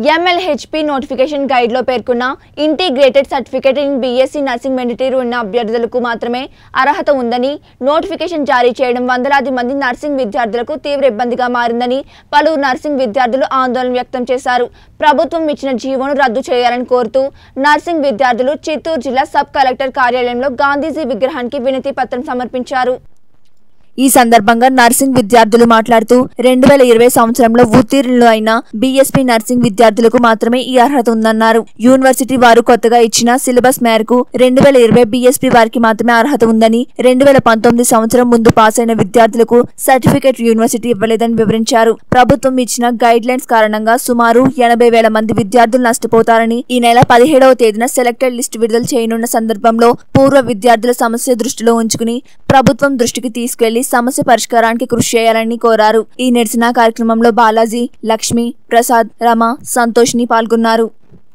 MLHP notification గైడ్లో పేర్కొన్న integrated certificate in BSc nursing మెడిటరీ ఉన్న అభ్యర్థులకు మాత్రమే అర్హత ఉందని నోటిఫికేషన్ జారీ చేయడం వందలాది మంది నర్సింగ్ విద్యార్థులకు తీవ్ర ఇబ్బందిగా మారిందని పలువురు నర్సింగ్ విద్యార్థులు ఆందోళన వ్యక్తం చేశారు ప్రభుత్వం ఇచ్చిన జీవోను రద్దు చేయాలని కోరుతూ నర్సింగ్ విద్యార్థులు చిత్తూరు జిల్లా సబ్ కలెక్టర్ కార్యాలయంలో గాంధీజీ విగ్రహానికి వినతి పత్రం సమర్పించారు ఈ సందర్భంగా నర్సింగ్ విద్యార్థులు మాట్లాడుతూ రెండు వేల ఇరవై సంవత్సరంలో ఉత్తీర్ణులు అయిన బీఎస్పీ నర్సింగ్ విద్యార్థులకు మాత్రమే ఈ అర్హత ఉందన్నారు యూనివర్సిటీ వారు కొత్తగా ఇచ్చిన సిలబస్ మేరకు రెండు వేల ఇరవై బీఎస్పీ వారికి మాత్రమే అర్హత ఉందని రెండు వేల పంతొమ్మిది సంవత్సరం ముందు పాస్ అయిన విద్యార్థులకు సర్టిఫికేట్ యూనివర్సిటీ ఇవ్వలేదని వివరించారు ప్రభుత్వం ఇచ్చిన గైడ్ లైన్స్ కారణంగా సుమారు ఎనభై వేల మంది విద్యార్థులు నష్టపోతారని ఈ నెల పదిహేడవ తేదీన సెలెక్టెడ్ లిస్ట్ విడుదల చేయనున్న సందర్భంలో పూర్వ విద్యార్థుల సమస్య దృష్టిలో ఉంచుకుని ప్రభుత్వం దృష్టికి తీసుకెళ్లి సమస్య పరిష్కారానికి కృషి చేయాలని కోరారు ఈ నిరసన కార్యక్రమంలో బాలాజీ లక్ష్మి ప్రసాద్ రమ సంతోష్ ని పాల్గొన్నారు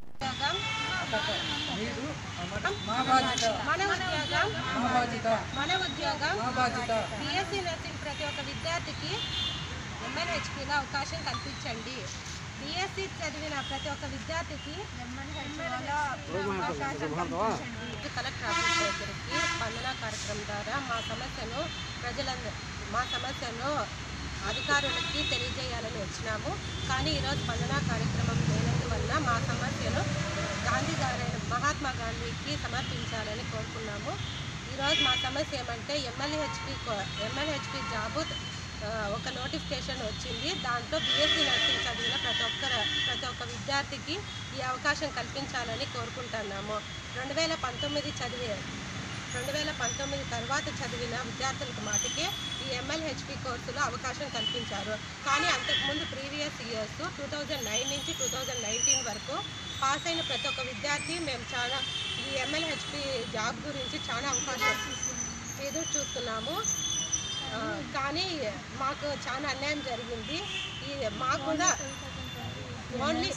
మన ఉద్యోగం మన ఉద్యోగం బిఎస్సీ నర్సింగ్ ప్రతి ఒక్క విద్యార్థికి ఎంఎన్హెచ్పిలో అవకాశం కల్పించండి బిఎస్సీ చదివిన ప్రతి ఒక్క విద్యార్థికి ఎంఎన్హెచ్పిలో అవకాశం కల్పించండి కలెక్టర్ ఆఫీస్ దగ్గరికి స్పందన కార్యక్రమం ద్వారా మా సమస్యను ప్రజలందరూ మా సమస్యను అధికారులకి తెలియజేయాలని వచ్చినాము కానీ ఈరోజు స్పందన కార్యక్రమం లేనందువల్ల మా సమస్యను గాంధీ గారైన మహాత్మా గాంధీకి సమర్పించాలని కోరుకున్నాము ఈరోజు మా సమస్య ఏమంటే ఎమ్మెల్యేహెచ్పి ఎమ్మెల్యేహెచ్పి జాబు ఆ, ఒక నోటిఫికేషన్ వచ్చింది దాంట్లో బీఎస్సీ నర్సింగ్ చదివిన ప్రతి ఒక్కరు ప్రతి ఒక్క విద్యార్థికి ఈ అవకాశం కల్పించాలని కోరుకుంటున్నాము రెండు వేల పంతొమ్మిది చదివే రెండు వేల పంతొమ్మిది తర్వాత చదివిన విద్యార్థులకు మాటికి ఈ ఎంఎల్హెచ్పి కోర్సులో అవకాశం కల్పించారు కానీ అంతకుముందు previous years two thousand nine నుంచి టూ థౌజండ్ నైన్టీన్ వరకు పాస్ అయిన ప్రతి ఒక్క విద్యార్థి మేము చాలా ఈ ఎంఎల్హెచ్పి జాబ్ గురించి చాలా అవకాశం ఎదురు చూస్తున్నాము ఆ, కానీ మాకు చాలా అన్యాయం జరిగింది ఈ మాకు కూడా ఓన్లీ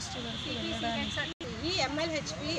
ఈ ఎంఎల్హెచ్పి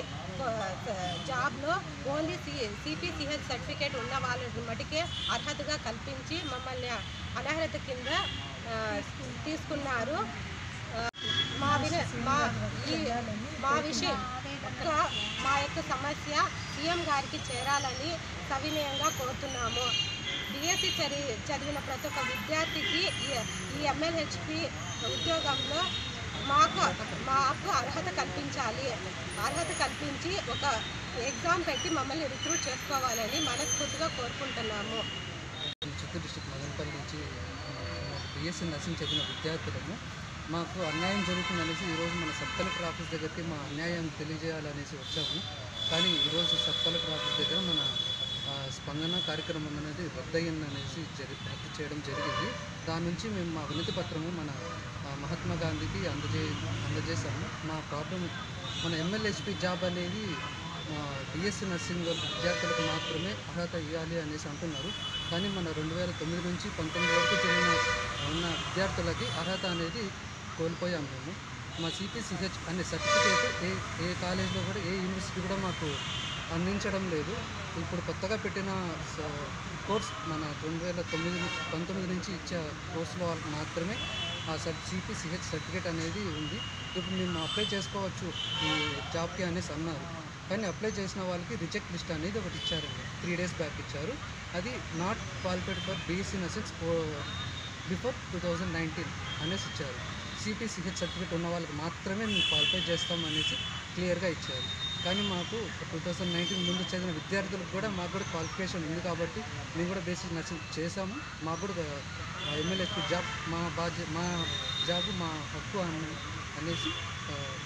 జాబ్లో ఓన్లీ సి సిపిసిహెచ్ సర్టిఫికేట్ ఉన్న వాళ్ళని మటుకే అర్హతగా కల్పించి మమ్మల్ని అనర్హత కింద ఆ, తీసుకున్నారు ఆ, మా విన మా ఈ మా విషయం ఒక మా యొక్క సమస్య సీఎం గారికి చేరాలని సవినయంగా కోరుతున్నాము బిఎస్సి చదివి చదివిన ప్రతి ఒక్క విద్యార్థికి ఈ- ఈ ఎంఎల్హెచ్పి ఉద్యోగంలో మాకు మాకు అర్హత కల్పించాలి అర్హత కల్పించి ఒక ఎగ్జామ్ పెట్టి మమ్మల్ని రిక్రూట్ చేసుకోవాలని మనస్ఫూర్తిగా కోరుకుంటున్నాము చిత్తూరు డిస్టిక్ మదనపల్లి నుంచి బిఎస్సీ నర్సింగ్ చదివిన విద్యార్థులము మాకు అన్యాయం జరుగుతుందనేసి ఈరోజు మన సబ్ కలెక్టర్ ఆఫీస్ దగ్గరికి మా అన్యాయం తెలియజేయాలనేసి వచ్చాము కానీ ఈరోజు సబ్ కలెక్టర్ ఆఫీస్ దగ్గర మన ఆ, స్పందన కార్యక్రమం అనేది రద్దయిందనేసి జరి రద్దు చేయడం జరిగింది దాని నుంచి మేము మా వినతి పత్రము మన ఆ, మహాత్మా గాంధీకి అందజే అందజేశాము మా ప్రాబ్లం మన ఎంఎల్హెచ్పి జాబ్ అనేది బిఎస్సీ నర్సింగ్ విద్యార్థులకు మాత్రమే అర్హత ఇవ్వాలి అనేసి అంటున్నారు కానీ మన రెండు వేల తొమ్మిది నుంచి పంతొమ్మిది వరకు చదివిన ఉన్న విద్యార్థులకి అర్హత అనేది కోల్పోయాం మేము మా సిపిసిహెచ్ అనే సర్టిఫికేట్ ఏ ఏ కాలేజ్లో కూడా ఏ యూనివర్సిటీ కూడా మాకు అందించడం లేదు ఇప్పుడు కొత్తగా పెట్టిన స- కోర్స్ మన రెండు వేల తొమ్మిది పంతొమ్మిది నుంచి ఇచ్చే కోర్సులో వాళ్ళకి మాత్రమే ఆ సర్ సిపిసిహెచ్ సర్టిఫికేట్ అనేది ఉంది ఇప్పుడు మేము అప్లై చేసుకోవచ్చు ఈ జాబ్కి అనేసి అన్నారు కానీ అప్లై చేసిన వాళ్ళకి రిజెక్ట్ లిస్ట్ అనేది ఒకటి ఇచ్చారండి త్రీ డేస్ బ్యాక్ ఇచ్చారు అది not qualified for BSc nursings before two thousand nineteen అనేసి ఇచ్చారు సిపిసిహెచ్ సర్టిఫికేట్ ఉన్న వాళ్ళకి మాత్రమే మేము క్వాలిఫై చేస్తాం అనేసి క్లియర్గా ఇచ్చారు కానీ మాకు టూ థౌజండ్ నైన్టీన్ ముందు చదివిన విద్యార్థులకు కూడా మాకు కూడా క్వాలిఫికేషన్ ఉంది కాబట్టి మేము కూడా బేసిక్ నర్సింగ్ చేసాము మాకు కూడా ఎమ్మెల్యేకి జాబ్ మా బాధ్య మా జాబ్ మా హక్కు అని అనేసి ఆ,